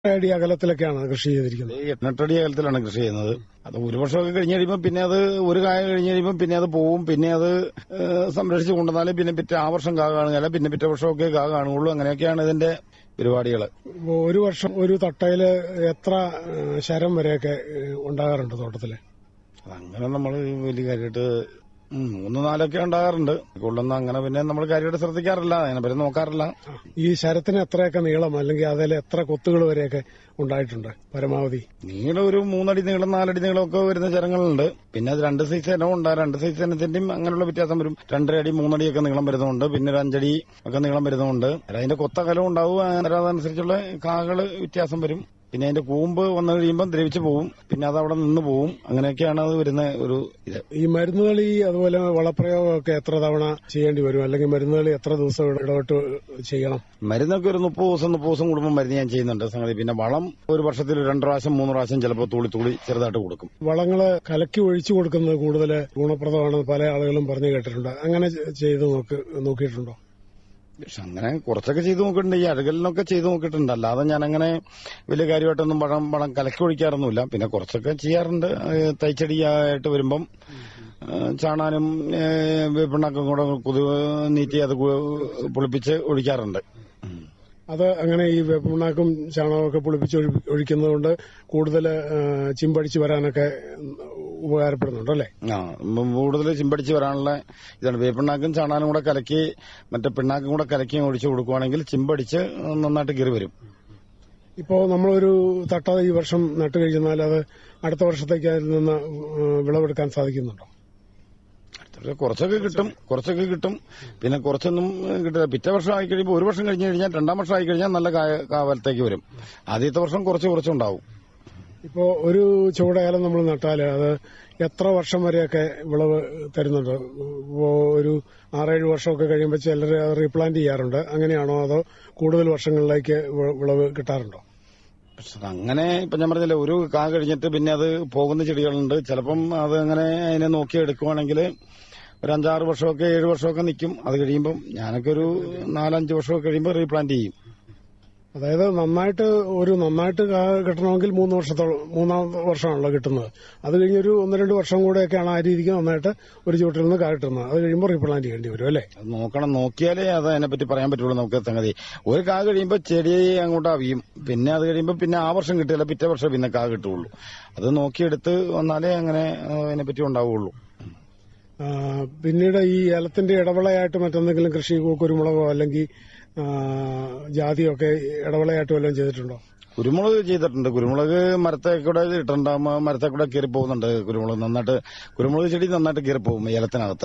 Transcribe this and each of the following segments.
അടി അകലത്തിലൊക്കെയാണ് കൃഷി ചെയ്തിരിക്കുന്നത് ഈ എട്ടെട്ടടി അകലത്തിലാണ് കൃഷി ചെയ്യുന്നത് അത് ഒരു വർഷമൊക്കെ കഴിഞ്ഞ് കഴിയുമ്പോൾ പിന്നെ അത് ഒരു കായ കഴിഞ്ഞ് കഴിയുമ്പോൾ പിന്നെ അത് പോവും പിന്നെ അത് ഏഹ്, സംരക്ഷിച്ച് കൊണ്ടുവന്നാലും പിന്നെ പിറ്റേ ആ വർഷം കാ കാണുകയില്ല പിന്നെ പിറ്റേ വർഷമൊക്കെ കാ കാണുകയുള്ളൂ അങ്ങനെയൊക്കെയാണ് ഇതിന്റെ പരിപാടികൾ ഇപ്പോ ഒരു വർഷം ഒരു തട്ടയില് എത്ര ഏഹ്, ശരം വരെയൊക്കെ ഏഹ്, ഉണ്ടാകാറുണ്ട് തോട്ടത്തില് അങ്ങനെ നമ്മൾ വലിയ കാര്യമായിട്ട് ഉം, മൂന്ന് നാലൊക്കെ ഉണ്ടാകാറുണ്ട് കൂടുതലൊന്നും അങ്ങനെ പിന്നെ നമ്മൾ കാര്യമായിട്ട് ശ്രദ്ധിക്കാറില്ല അതിനെ പറ്റി നോക്കാറില്ല ഈ ശരത്തിന് എത്രയൊക്കെ നീളം അല്ലെങ്കിൽ അതിൽ എത്ര കൊത്തുകൾ വരെയൊക്കെ ഉണ്ടായിട്ടുണ്ട് പരമാവധി നീളം ഒരു മൂന്നടി നീളം നാലടി നീളം ഒക്കെ വരുന്ന ചരങ്ങളുണ്ട് പിന്നെ അത് രണ്ട് സൈസ് ഇനവും ഉണ്ട് ആ രണ്ട് സൈസ് ഇനത്തിന്റെയും അങ്ങനെയുള്ള വ്യത്യാസം വരും രണ്ടര അടി മൂന്നടി ഒക്കെ നീളം വരുന്നുണ്ട് പിന്നെ ഒരു അഞ്ചടി ഒക്കെ നീളം വരുന്നുണ്ട് അതിന്റെ കൊത്തകലം ഉണ്ടാവും അന്നേരം അതനുസരിച്ചുള്ള കാകള് വ്യത്യാസം വരും പിന്നെ അതിന്റെ കൂമ്പ് വന്നു കഴിയുമ്പോൾ ദ്രവിച്ചു പോവും പിന്നെ അത് അവിടെ നിന്ന് പോവും അങ്ങനെയൊക്കെയാണ് അത് വരുന്ന ഒരു ഇത് ഈ മരുന്നുകളി അതുപോലെ വളപ്രയോഗമൊക്കെ എത്ര തവണ ചെയ്യേണ്ടി വരും അല്ലെങ്കിൽ മരുന്നുകളി എത്ര ദിവസം ഇട- ഇടവിട്ട് ചെയ്യണം മരുന്നൊക്കെ ഒരു മുപ്പത് ദിവസം മുപ്പത് ദിവസം കൂടുമ്പോൾ മരുന്ന് ഞാൻ ചെയ്യുന്നുണ്ട് സംഗതി പിന്നെ വളം ഒരു വർഷത്തിൽ ഒരു രണ്ട് പ്രാവശ്യം മൂന്ന് പ്രാവശ്യം ചിലപ്പോൾ തൂളി തൂളി ചെറുതായിട്ട് കൊടുക്കും വളങ്ങള് കലക്കി ഒഴിച്ചു കൊടുക്കുന്നത് കൂടുതൽ ഗുണപ്രദമാണെന്ന് പല ആളുകളും പറഞ്ഞു കേട്ടിട്ടുണ്ട് അങ്ങനെ ചെ- ചെയ്ത് നോക്ക് നോക്കിയിട്ടുണ്ടോ പക്ഷെ അങ്ങനെ കുറച്ചൊക്കെ ചെയ്തു നോക്കിയിട്ടുണ്ട് ഈ അഴകലിനൊക്കെ ചെയ്തു നോക്കിയിട്ടുണ്ട് അല്ലാതെ ഞാൻ അങ്ങനെ വലിയ കാര്യമായിട്ടൊന്നും വളം വളം കലക്കി ഒഴിക്കാറൊന്നുമില്ല പിന്നെ കുറച്ചൊക്കെ ചെയ്യാറുണ്ട് ഏഹ് തൈച്ചെടിയായിട്ട് വരുമ്പം ഏഹ് ചാണാനും ഏഹ് വേപ്പിണ്ണാക്കും കൂടെ കുതി നീറ്റി അത് കു- പുളിപ്പിച്ച് ഒഴിക്കാറുണ്ട് ഉം. അത് അങ്ങനെ ഈ വേപ്പുണ്ണാക്കും ചാണകമൊക്കെ പുളിപ്പിച്ച് ഒഴി- ഒഴിക്കുന്നതുകൊണ്ട് കൂടുതൽ ചിമ്പടിച്ച് വരാനൊക്കെ ഉപകാരപ്പെടുന്നുണ്ട് അല്ലേ ആ കൂടുതൽ ചിമ്പടിച്ച് വരാനുള്ള ഇതാണ് വേപ്പിണ്ണാക്കും ചാണാനും കൂടെ കലക്കി മറ്റേ പിണ്ണാക്കും കൂടെ കലക്കി ഒഴിച്ചു കൊടുക്കുവാണെങ്കിൽ ചിമ്പടിച്ച് നന്നായിട്ട് കയറി വരും ഇപ്പോ നമ്മളൊരു തട്ട ഈ വർഷം നട്ടു കഴിഞ്ഞാൽ അത് അടുത്ത വർഷത്തേക്ക് അതിൽ നിന്ന് ഏഹ്, വിളവെടുക്കാൻ സാധിക്കുന്നുണ്ടോ പക്ഷെ കുറച്ചൊക്കെ കിട്ടും കുറച്ചൊക്കെ കിട്ടും പിന്നെ കുറച്ചൊന്നും കിട്ടില്ല പിറ്റേ വർഷം ആയി കഴിയുമ്പോൾ ഒരു വർഷം കഴിഞ്ഞ് കഴിഞ്ഞാൽ രണ്ടാം വർഷം ആയി കഴിഞ്ഞാൽ നല്ല കായ- കാവലത്തേക്ക് വരും ആദ്യത്തെ വർഷം കുറച്ച് കുറച്ചുണ്ടാവും ഇപ്പോ ഒരു ചുവടേലം നമ്മൾ നട്ടാല് അത് എത്ര വർഷം വരെയൊക്കെ വിളവ് തരുന്നുണ്ട് ഇപ്പോ ഒരു ആറേഴ് വർഷമൊക്കെ കഴിയുമ്പോൾ ചിലർ റീപ്ലാന്റ് ചെയ്യാറുണ്ട് അങ്ങനെയാണോ അതോ കൂടുതൽ വർഷങ്ങളിലേക്ക് വി- വിളവ് കിട്ടാറുണ്ടോ പക്ഷെ അങ്ങനെ ഇപ്പൊ ഞാൻ പറഞ്ഞില്ലേ ഒരു കാ കഴിഞ്ഞിട്ട് പിന്നെ അത് പോകുന്ന ചെടികളുണ്ട് ചിലപ്പം അത് അങ്ങനെ അതിനെ നോക്കി എടുക്കുവാണെങ്കിൽ ഒരു അഞ്ചാറ് വർഷമൊക്കെ ഏഴ് വർഷമൊക്കെ നിൽക്കും അത് കഴിയുമ്പം ഞാനൊക്കെ ഒരു നാലഞ്ച് വർഷമൊക്കെ കഴിയുമ്പോൾ റീപ്ലാന്റ് ചെയ്യും അതായത് നന്നായിട്ട് ഒരു നന്നായിട്ട് കാ കിട്ടണമെങ്കിൽ മൂന്ന് വർഷത്തോളം മൂന്നാം വർഷമാണല്ലോ കിട്ടുന്നത് അത് കഴിഞ്ഞൊരു ഒന്ന് രണ്ട് വർഷം കൂടെയൊക്കെയാണ് ആ രീതിക്ക് നന്നായിട്ട് ഒരു ചുവട്ടിൽ നിന്ന് കാ കിട്ടുന്നത് അത് കഴിയുമ്പോൾ റീപ്ലാന്റ് ചെയ്യേണ്ടി വരും അല്ലേ അത് നോക്കണം നോക്കിയാലേ അത് അതിനെപ്പറ്റി പറയാൻ പറ്റുള്ളൂ നമുക്ക് സംഗതി ഒരു കാ കഴിയുമ്പോൾ ചെടി അങ്ങോട്ട് അവിയും പിന്നെ അത് കഴിയുമ്പോൾ പിന്നെ ആ വർഷം കിട്ടില്ല പിറ്റേ വർഷം പിന്നെ കാ കിട്ടുള്ളൂ അത് നോക്കിയെടുത്ത് വന്നാലേ അങ്ങനെ ആ, അതിനെപ്പറ്റി ഉണ്ടാവുള്ളൂ ആ, പിന്നീട് ഈ ഏലത്തിന്റെ ഇടവിളയായിട്ട് മറ്റെന്തെങ്കിലും കൃഷി കുരുമുളകോ അല്ലെങ്കിൽ ആ, ജാതിയോ ഒക്കെ ഇടവിളയായിട്ട് വല്ലതും ചെയ്തിട്ടുണ്ടോ കുരുമുളക് ചെയ്തിട്ടുണ്ട് കുരുമുളക് മരത്തെ കൂടെ ഇട്ടിട്ടുണ്ട് ആ മരത്തെ കൂടെ കയറി പോകുന്നുണ്ട് കുരുമുളക് നന്നായിട്ട് കുരുമുളക് ചെടി നന്നായിട്ട് കയറി പോകും ഏലത്തിനകത്ത്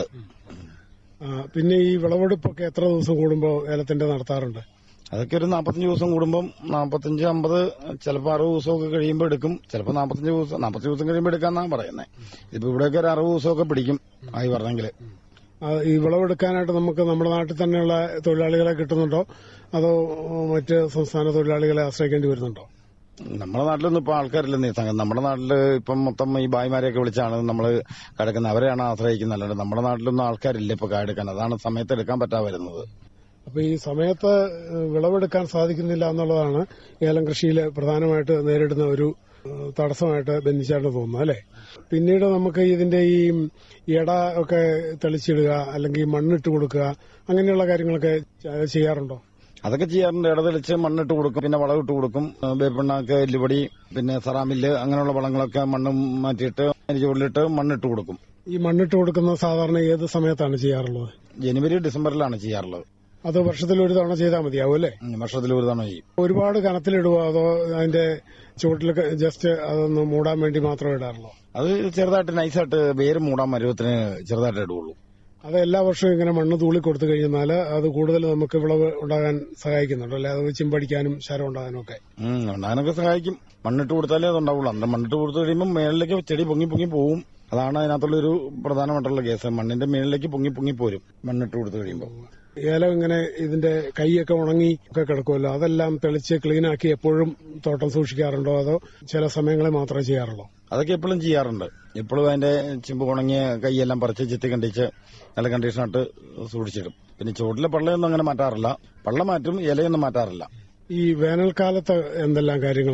ആ, പിന്നെ ഈ വിളവെടുപ്പൊക്കെ എത്ര ദിവസം കൂടുമ്പോൾ ഏലത്തിന്റെ നടത്താറുണ്ട് അതൊക്കെ ഒരു നാപ്പത്തഞ്ച് ദിവസം കൂടുമ്പം നാപ്പത്തഞ്ച് അമ്പത് ചിലപ്പോൾ അറുപത് ദിവസമൊക്കെ കഴിയുമ്പോൾ എടുക്കും ചിലപ്പോൾ നാപ്പത്തഞ്ച് ദിവസം നാപ്പത്തഞ്ച് ദിവസം കഴിയുമ്പോൾ എടുക്കാന്നാണ് പറയുന്നത് ഇതിപ്പോ ഇവിടെയൊക്കെ ഒരു അറുപത് ദിവസമൊക്കെ പിടിക്കും ആയി പറഞ്ഞെങ്കിൽ ആ, ഈ വിളവെടുക്കാനായിട്ട് നമുക്ക് നമ്മുടെ നാട്ടിൽ തന്നെയുള്ള തൊഴിലാളികളെ കിട്ടുന്നുണ്ടോ അതോ മറ്റ് സംസ്ഥാന തൊഴിലാളികളെ ആശ്രയിക്കേണ്ടി വരുന്നുണ്ടോ നമ്മുടെ നാട്ടിലൊന്നും ഇപ്പൊ ആൾക്കാരില്ലെന്നേ സംഗതി നമ്മുടെ നാട്ടില് ഇപ്പം മൊത്തം ഈ ഭായിമാരെയൊക്കെ വിളിച്ചാണ് നമ്മൾ കിടക്കുന്നത് അവരെയാണ് ആശ്രയിക്കുന്നത് അല്ലാണ്ട് നമ്മുടെ നാട്ടിലൊന്നും ആൾക്കാരില്ല ഇപ്പൊ കായെടുക്കാൻ അതാണ് സമയത്ത് എടുക്കാൻ പറ്റാ വരുന്നത് അപ്പൊ ഈ സമയത്ത് ഏഹ്, വിളവെടുക്കാൻ സാധിക്കുന്നില്ല എന്നുള്ളതാണ് ഏലം കൃഷിയിൽ പ്രധാനമായിട്ട് നേരിടുന്ന ഒരു ഏഹ്, തടസ്സമായിട്ട് ബന്ധിച്ചായിട്ട് തോന്നുന്നു അല്ലെ പിന്നീട് നമുക്ക് ഇതിന്റെ ഈ ഇട ഒക്കെ തെളിച്ചിടുക അല്ലെങ്കിൽ മണ്ണിട്ട് കൊടുക്കുക അങ്ങനെയുള്ള കാര്യങ്ങളൊക്കെ ച- ചെയ്യാറുണ്ടോ അതൊക്കെ ചെയ്യാറുണ്ട് ഇടതെളിച്ച് മണ്ണിട്ട് കൊടുക്കും പിന്നെ വളമിട്ട് കൊടുക്കും ഏഹ് വേപ്പിണ്ണാക്ക് എല്ലുപൊടി പിന്നെ സറാമില്ല് അങ്ങനെയുള്ള വളങ്ങളൊക്കെ മണ്ണ് മാറ്റിയിട്ട് അതിന് ചുവടിലിട്ട് മണ്ണിട്ട് കൊടുക്കും ഈ മണ്ണിട്ട് കൊടുക്കുന്ന സാധാരണ ഏത് സമയത്താണ് ചെയ്യാറുള്ളത് ജനുവരി ഡിസംബറിലാണ് ചെയ്യാറുള്ളത് അത് വർഷത്തിൽ ഒരു തവണ ചെയ്താൽ മതിയാവും അല്ലേ ഉം, വർഷത്തിൽ ഒരു തവണ ചെയ്യും ഒരുപാട് കനത്തിലിടുവോ അതോ അതിന്റെ ചുവട്ടിലൊക്കെ ജസ്റ്റ് അതൊന്ന് മൂടാൻ വേണ്ടി മാത്രമേ ഇടാറുള്ളൂ അത് ചെറുതായിട്ട് നൈസായിട്ട് വേര് മൂടാൻ മരുവത്തിന് ചെറുതായിട്ട് ഇടുള്ളൂ അത് എല്ലാ വർഷവും ഇങ്ങനെ മണ്ണ് തൂളി കൊടുത്തു കഴിഞ്ഞാൽ അത് കൂടുതൽ നമുക്ക് വിളവ് ഉണ്ടാകാൻ സഹായിക്കുന്നുണ്ട് അല്ലെ അത് ചിമ്പടിക്കാനും ശരം ഉണ്ടാകാനും ഒക്കെ ഉം, ഉണ്ടാകാനൊക്കെ സഹായിക്കും മണ്ണിട്ട് കൊടുത്താലേ അത് ഉണ്ടാവുള്ളൂ അന്നേരം മണ്ണിട്ട് കൊടുത്തു കഴിയുമ്പോൾ മേളിലേക്ക് ചെടി പൊങ്ങി പൊങ്ങി പോവും അതാണ് അതിനകത്തുള്ള ഒരു പ്രധാനമായിട്ടുള്ള കേസ് മണ്ണിന്റെ മേളിലേക്ക് പൊങ്ങി പൊങ്ങി പോരും മണ്ണിട്ട് കൊടുത്തു കഴിയുമ്പോൾ ഏലം ഇങ്ങനെ ഇതിന്റെ കൈയൊക്കെ ഉണങ്ങി ഒക്കെ കിടക്കുമല്ലോ അതെല്ലാം തെളിച്ച് ക്ലീനാക്കി എപ്പോഴും തോട്ടം സൂക്ഷിക്കാറുണ്ടോ അതോ ചില സമയങ്ങളിൽ മാത്രമേ ചെയ്യാറുള്ളൂ അതൊക്കെ എപ്പോഴും ചെയ്യാറുണ്ട് എപ്പോഴും അതിന്റെ ചിമ്പ് ഉണങ്ങിയ കൈയെല്ലാം പറിച്ച് ചെത്തി കണ്ടിച്ച് നല്ല കണ്ടീഷനായിട്ട് സൂക്ഷിച്ചിടും പിന്നെ ചുവട്ടിലെ പള്ളയൊന്നും അങ്ങനെ മാറ്റാറില്ല പള്ള മാറ്റും ഇലയൊന്നും മാറ്റാറില്ല ഈ വേനൽക്കാലത്ത് എന്തെല്ലാം കാര്യങ്ങൾ